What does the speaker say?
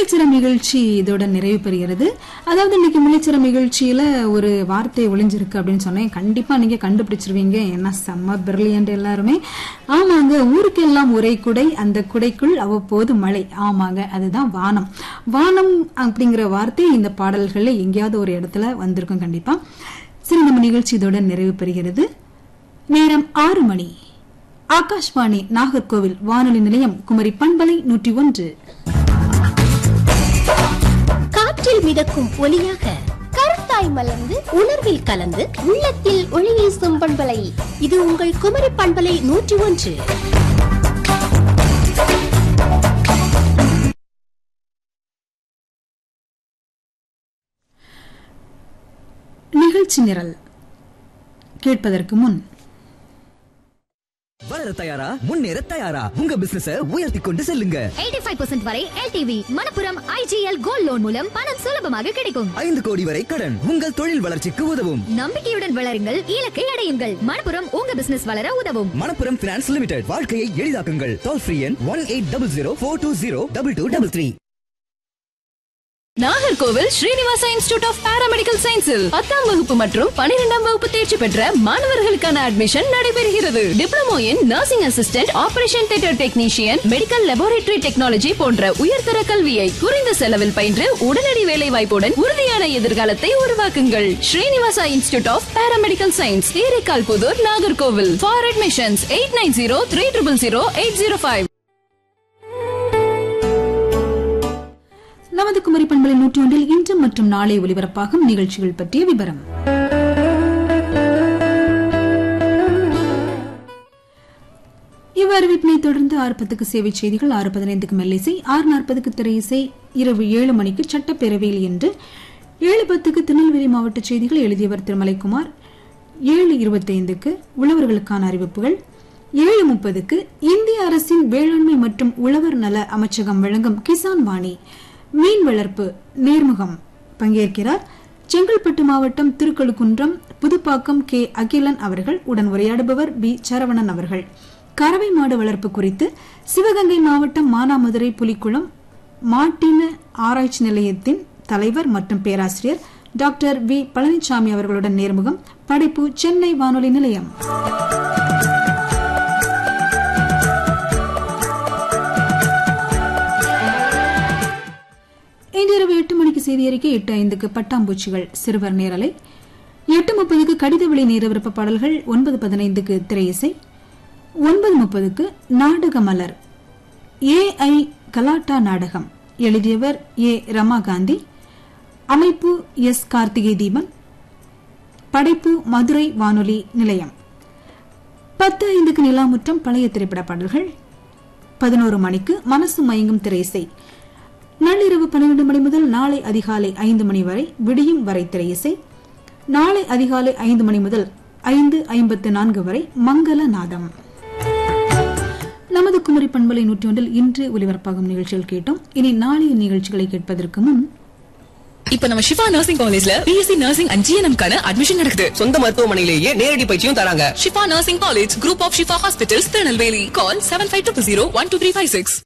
முல்லைச்சிரம் நிகழ்ச்சி இதோட நிறைவு பெறுகிறது அதாவது இன்னைக்கு முல்லைச்சிரம் நிகழ்ச்சியில ஒரு வார்த்தை ஒளிஞ்சிருக்கு அப்படின்னு சொன்னேன் கண்டிப்பா நீங்க கண்டுபிடிச்சிருவீங்க என்ன செம்ம பிரில்லியன்ட் எல்லாருமே ஆமாங்க ஊருக்கெல்லாம் ஒரே குடை அந்த குடைக்குள் அவ்வப்போது மழை ஆமாங்க அதுதான் வானம் வானம் அப்படிங்கிற வார்த்தை இந்த பாடல்கள்ல எங்கேயாவது ஒரு இடத்துல வந்திருக்கும் கண்டிப்பா சரி நம்ம நிகழ்ச்சி இதோட நிறைவு பெறுகிறது நேரம் ஆறு மணி ஆகாஷ்வாணி நாகர்கோவில் வானொலி நிலையம் குமரி பண்பலை நூற்றி ஒன்று காற்றில் மிதக்கும் ஒலியாக கருத்தாய் மலர்ந்து உணர்வில் கலந்து உள்ளத்தில் ஒளி வீசும் பண்பலை இது உங்கள் குமரி பண்பலை நூற்றி ஒன்று நிகழ்ச்சி நிரல் கேட்பதற்கு முன் வளர தயாரா முன்னேற தயாரா உங்க பிசினஸ உயர்த்தி கொண்டு செல்லுங்க 85% வரை LTV Manappuram IGL gold loan மூலம் பணம் சுலபமாக கிடைக்கும் ஐந்து கோடி வரை கடன் உங்கள் தொழில் வளர்ச்சிக்கு உதவும் நம்பிக்கையுடன் வளருங்கள் இலக்கை அடையுங்கள் மணப்புரம் உங்க பிசினஸ் வளர உதவும் மணப்புரம் பினான்ஸ் லிமிடெட் வாழ்க்கையை எளிதாக்குங்கள் டோல் ஃப்ரீ எண் one eight double zero four two zero double two double three Nagercoil Srinivasa institute of paramedical சயின்ஸில் பத்தாம் வகுப்பு மற்றும் பனிரெண்டாம் வகுப்பு தேர்ச்சி பெற்ற மாணவர்களுக்கான அட்மிஷன் நடைபெறுகிறது diploma in nursing assistant operation theatre technician medical laboratory technology போன்ற உயர்தர கல்வியை குறைந்த செலவில் பயின்று உடனடி வேலை வாய்ப்புடன் உறுதியான எதிர்காலத்தை உருவாக்குங்கள் Srinivasa institute of paramedical science Erikkal Puthur Nagercoil for admissions eight nine zero three triple zero eight zero five நமது குமரி பண்பலை நூற்றி ஒன்றில் இன்று மற்றும் நாளை ஒலிபரப்பாகும் நிகழ்ச்சிகள் பற்றிய விவரம் இவ்வறிவிப்பினை தொடர்ந்து ஆறு பத்துக்கு சேவை செய்திகள் ஆறு பதினைந்துக்கு மெல்லிசை ஆறு நாற்பதுக்கு திரையிசை இரவு ஏழு மணிக்கு சட்டப்பேரவையில் என்று ஏழு பத்துக்கு திருநெல்வேலி மாவட்ட செய்திகள் எழுதியவர் திருமலைக்குமார் ஏழு இருபத்தைந்துக்கு உழவர்களுக்கான அறிவிப்புகள் ஏழு முப்பதுக்கு இந்திய அரசின் வேளாண்மை மற்றும் உழவர் நல அமைச்சகம் வழங்கும் கிசான் வாணி மீன் வளர்ப்பு நேர்முகம் பங்கேற்கிறார் செங்கல்பட்டு மாவட்டம் திருக்கழுக்குன்றம் புதுப்பாக்கம் கே அகிலன் அவர்கள் உடன் உரையாடுபவர் பி சரவணன் அவர்கள் கறவை மாடு வளர்ப்பு குறித்து சிவகங்கை மாவட்டம் மானாமதுரை புலிக்குளம் மாட்டின ஆராய்ச்சி நிலையத்தின் தலைவர் மற்றும் பேராசிரியர் டாக்டர் வி பழனிசாமி அவர்களுடன் நேர்முகம் படைப்பு சென்னை வானொலி நிலையம் இன்றிரவு எட்டு மணிக்கு செய்தி அறிக்கை எட்டு ஐந்துக்கு பட்டாம்பூச்சிகள் சிறுவர் நேரலை எட்டு முப்பதுக்கு கடித வெளி நேரவிருப்ப பாடல்கள் ஒன்பது பதினைந்துக்கு திரையிசை ஒன்பது முப்பதுக்கு நாடக மலர் ஏஐ கலாட்டா நாடகம் எழுதியவர் ஏ ரமாகாந்தி அமைப்பு எஸ் கார்த்திகை தீபன் படைப்பு மதுரை வானொலி நிலையம் பத்து ஐந்துக்கு நிலாமுற்றம் பழைய திரைப்பட பாடல்கள் பதினோரு மணிக்கு மனசு மயங்கும் திரையிசை நள்ளிரவு பன்னிரண்டு மணி முதல் நாளை அதிகாலை ஐந்து மணி வரை விடியும் வரை திரையிசை நாளை அதிகாலை ஐந்து மணி முதல் ஐந்து ஐம்பத்து நான்கு வரை மங்கள நாதம் நமது குமரி பண்பலை நூற்றி ஒன்றில் இன்று ஒலிபரப்பாகும் நிகழ்ச்சிகள் கேட்டோம் இனி நாளைய நிகழ்ச்சிகளை கேட்பதற்கு முன் இப்ப நம்ம ஷிஃபா நர்சிங் காலேஜ்ல பிஎஸ்சி நர்சிங் அண்ட் ஜிஎன்எம் கான அட்மிஷன் நடக்குது சொந்த மருத்துவமனையிலேயே நேரடி பயிற்சியும் தராங்க Shifa nursing college group of Shifa hospitals Tirunelveli call seven five two zero one two three five six